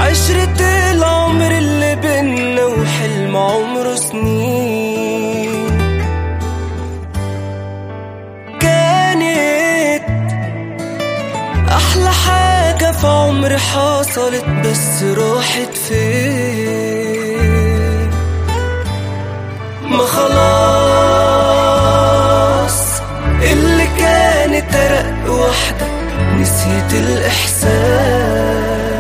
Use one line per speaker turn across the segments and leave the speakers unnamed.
عشرة العمر اللي بينا وحلم عمره سنين كانت أحلى حاجة في عمري حصلت بس راحت فين ما خلاص اللي كانت أرق واحدة نسيت الإحساس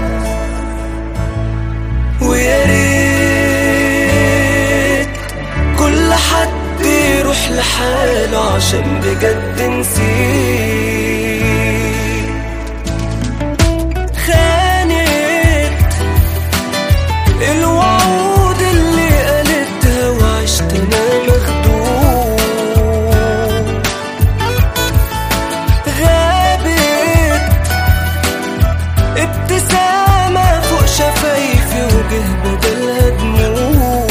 ويا ريت كل حد يروح لحاله عشان بجد نسيت خانت الوعود اللي قالتها وعشت انا مخدوع غابت ابتسامة فوق شفايفي وجه بدلها دموع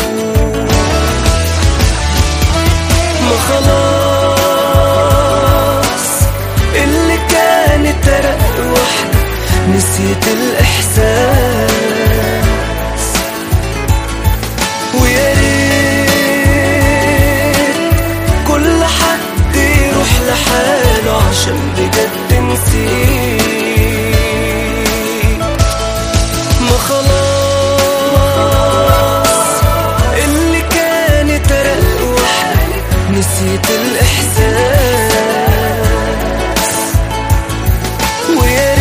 ما خلاص اللي كانت أرق واحدة نسيت الإحساس ويا ريت كل حد يروح لحاله عشان بجد نسيت ما خلاص اللي كانت أرق واحدة نسيت الإحساس ويا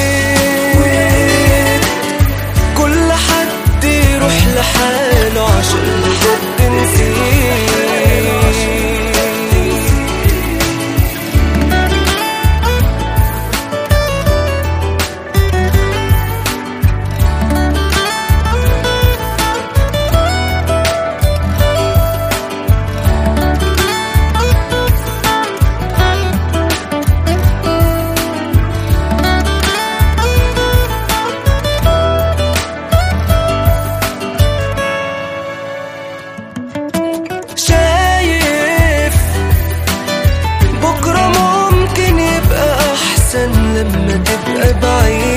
ريت كل حد يروح لحاله عشان بجد نسيت شايف بكرة ممكن يبقى أحسن لما تبقى بعيد